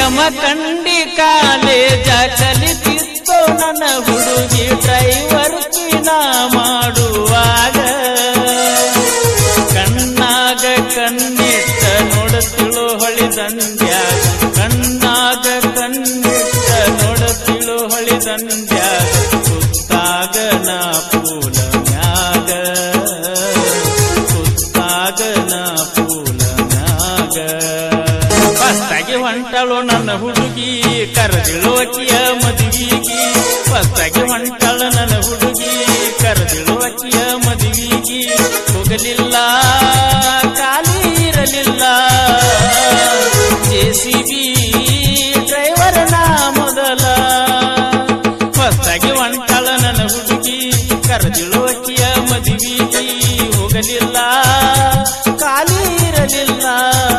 Jamkhandi college ಕಲಿತಿತ್ತು ನನ್ನ ಹುಡುಗಿ driver ಕಿನ ಮಾಡುವಾಗ ಕಣ್ಣಾಗ ಕಣ್ಣಿಟ್ಟ ನೋಡುತ್ತಿಳು ಹೊಳಿದಂದ್ಯಾಗ ಕಣ್ಣಾಗ ಕಣ್ಣಿಟ್ಟ ನೋಡುತ್ತಿಳು ಹೊಳಿದಂದ್ಯಾಗ ಸುತ್ತಾಗ ನಾ ಪೂಲ ಮ್ಯಾಗ ಸುತ್ತಾಗ ನಾ ಪೂಲ ಮ್ಯಾಗ ಫಸ್ಟಾಗಿ ಹೊಂಟಳು ನನ್ನ ಹುಡುಗಿ ಕರೆದಿಳುವಕಿಯ ಮದುವಿಗಿ ಫಸ್ಟಾಗಿ ಹೊಂಟಳು ನನ್ನ ಹುಡುಗಿ ಕರೆದಿಳುವಕಿಯ ಮದುವಿಗಿ ಹೋಗಲಿಲ್ಲ ಖಾಲಿ ಇರಲಿಲ್ಲ ಜೆಸಿಬಿ ಡ್ರೈವರ್ ನಾ ಮೊದಲ ಹೊಸ್ತಾಗಿ ಹೊಂಟಳ ನನ್ನ ಹುಡುಗಿ ಕರೆದಿಳುವಕಿಯ ಮದುವಿಗಿ ಹೋಗಲಿಲ್ಲ ಖಾಲಿ ಇರಲಿಲ್ಲ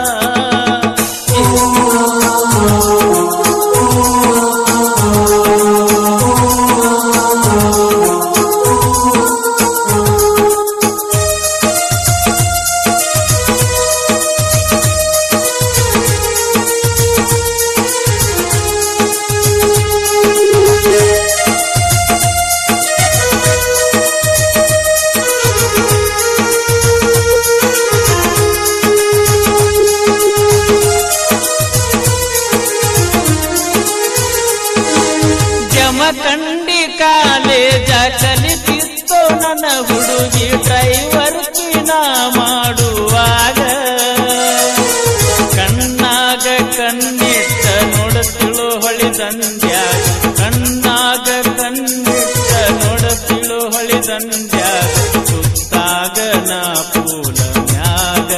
ಜಮಖಂಡಿ ಕಾಲೇಜ ಕಲಿತಿತ್ತು ನನ್ನ ಹುಡುಗಿ ಡ್ರೈವರ್ ಕಿನ ಮಾಡುವಾಗ ಕಣ್ಣಾಗ ಕಣ್ಣಿಟ್ಟ ನೋಡುತ್ತಿಳು ಹೊಳಿದಂದ್ಯಾಗ ಕಣ್ಣಾಗ ಕಣ್ಣಿಟ್ಟ ನೋಡುತ್ತಿಳು ಹೊಳಿದಂದ್ಯಾಗ ಸುತ್ತಾಗ ನಾ ಪೂಲ ಮ್ಯಾಗ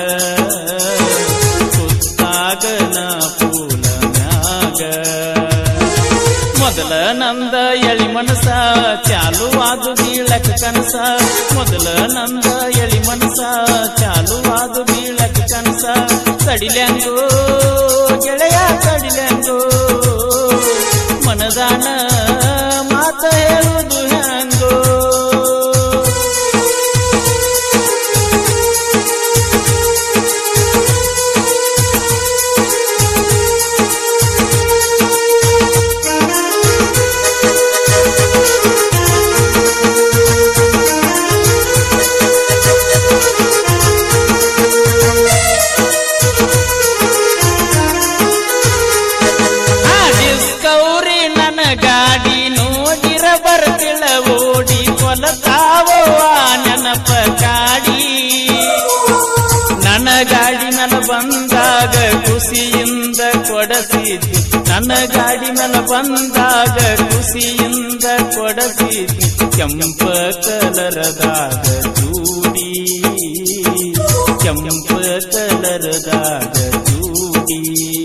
ಸುತ್ತಾಗ ನಾ ಪೂಲ ಮ್ಯಾಗ ಮೊದಲ ನಂದ ಎಳಿ ಮನಸ ಚಾಲುವಾದು ಬೀಳಕ್ ಕನಸ ಮೊದಲ ನಂದ ಎಳಿ ಮನಸ ಚಾಲುವಾದು ಬೀಳಕ್ ಕನಸ ಕಡಿಲೆಂಗೋ ಗೆಳೆಯ ಕಡಿಲೆಂಗೋ ಮನದಾನ ಮಾತ ಹೇಳುದು ಹೆಂಗೋ ಆ ಡಿಸ್ಕೌರಿ ನನ್ನ ಗಾಡಿ ನೋಡಿರ ಬರ್ತಿಳ ಓಡಿ ಕೊಲತಾವೋ ಆ ನೆನಪ ಕಾಡಿ ನನ್ನ ಗಾಡಿ ನನ್ನ ಬಂದಾಗ ಖುಷಿಯಿಂದ ಕೊಡಸಿದ್ದಿ ನನ್ನ ಗಾಡಿ ನನ್ನ ಬಂದಾಗ ಖುಷಿಯಿಂದ ಕೊಡಸಿದ್ದಿ ಕೆಂಪ ಕಲರದಾಗ ಜೂಡಿ ಕೆಂಪ ಕಲರದಾಗ ಜೂಡಿ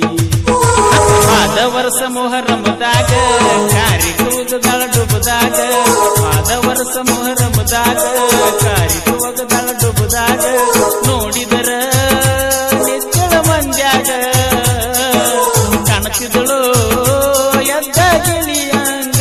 ಆದ ವರ್ಷ ಮೊಹರಮದಾಗ ಕಾರಿ ಕೂಗದಳ ಡುಬದಾಗ ಆದ ವರ್ಷ ಮೊಹರಮದಾಗ ಕಾರಿ ಕೂಗದಳ ಡುಬದಾಗ ನೋಡಿದರ ನಿಚ್ಚಳ ಮಂದ್ಯಾಗ ಕಾಣತಿದಳು ಎದ್ದ ಗಿಳಿಯಂಗ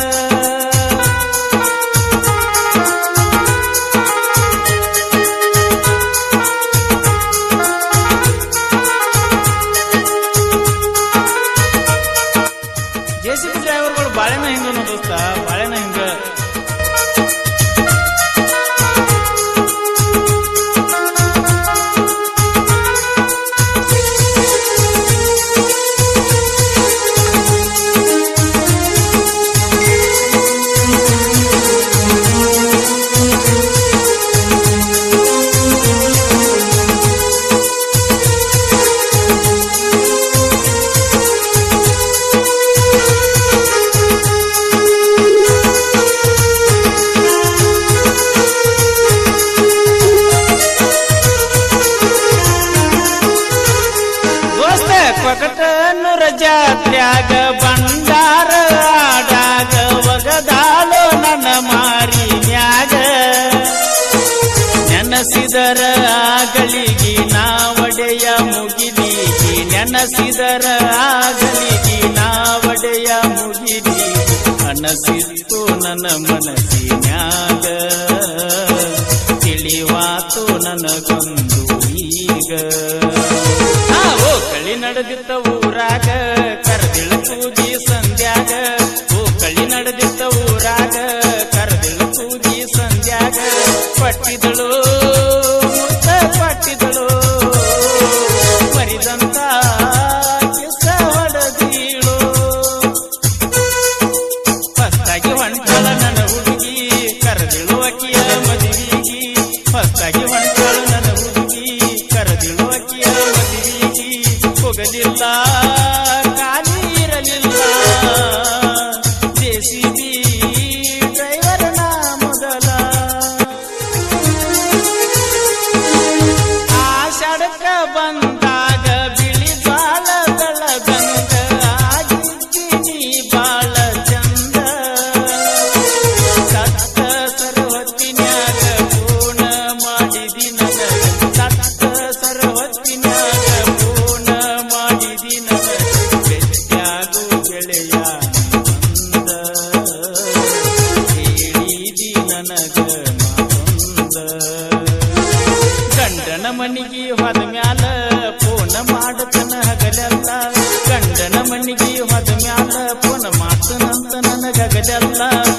ಜೆಸಿಬಿ ಡ್ರೈವರ್ಗಳು ಬಾಳೆನ ಹಿಂಗ ದೋಸ್ತ ಬಾಳೆನ ಹಿಂಗ ದೋಸ್ತ ಕೊಕಟನ್ನೂರ ಜಾತ್ರ್ಯಾಗ ಬಂಡಾರ ಆಡಾಗ ಒಗದಾಳು ನನ್ನ ಮಾರಿ ಮ್ಯಾಗ ನೆನಸಿದರ ಆಗಲಿಗಿ ನಾವಡೆಯ ಮುಗಿಲಿಗಿ ನೆನಸಿದರ ಆಗಲಿಗಿ ನಾವಡೆಯ ಮುಗಿಲಿಗಿ ಅನಸಿತ್ತು ನನ್ನ ಮನಸ್ಸಿನ್ಯಾಗ ತಿಳಿವಾತು ನನಗೊಂದು ಈಗ ನಾವು ಕಳಿ ನಡೆದಿದ್ದ ಊರಾಗ ಕರ ಕೂಗಿ ಸಂಧ್ಯಾಗ ಹೂಕಳ್ಳಿ ನಡೆದಿದ್ದ ಊರಾಗ ಕರೆದಿಳು ಕೂಗಿ ಸಂಧ್ಯಾಗ ಪಟ್ಟಿದಳು ಮುತ್ತ ಪಟ್ಟಿದಳು ಮರಿದಂತ ಕಿಸ ಹೊಡೆದೀಳು ಫಸ್ಟಾಗಿ ಹೊಂಟಳ ನನ್ನ ಹುಡುಗಿ ಕರೆದಿಳು ಅಕ್ಕಿಯ ಮದುವಿಗಿ ಫಸ್ಟಾಗಿ ಹೊಂಟಳ ನನ್ನ ಹುಡುಗಿ ಕರೆದಿಳು ಅಕ್ಕಿಯ ಮದುವಿಗಿ ಹೋಗಲಿಲ್ಲ ಖಾಲಿ ಇರಲಿಲ್ಲ ಜೆಸಿಬಿ ಡ್ರೈವರ್ನ ಮೊದಲ ಆಷಾಢಕ್ಕ ಬಂದಾಗ ಬಿಳಿ ಬಾಳ ಬೆಳಗಂಗ ಆಗಿದ್ದೀನಿ ಬಾಳ ಚಂದ ಸತ್ತ ಸರ್ವತ್ತಿನ್ಯಾಗ ಪೂರ್ಣ ಮಾಡಿದಿ ನನಗ ಸತ್ತ ಸರ್ವತ್ತಿನ್ಯಾಗ ಪೂರ್ಣ ಮಾಡಿದಿ ನನಗ ಬೆಟ್ಟಾಗು ಗೆಳೆಯ ಬಂದ ಹೇಳಿದಿ ನನಗ ಮಾತೊಂದ ಗಂಡನ ಮನಿಗೆ ಹೋದ ಮ್ಯಾಲ ಫೋನ್ ಮಾಡತನ ಹಗಲೆಲ್ಲ ಗಂಡನ ಮನಿಗೆ ಹೋದ ಮ್ಯಾಲ ಫೋನ್ ಮಾಡ್ತನಂತ ನನಗಗಲೆಲ್ಲ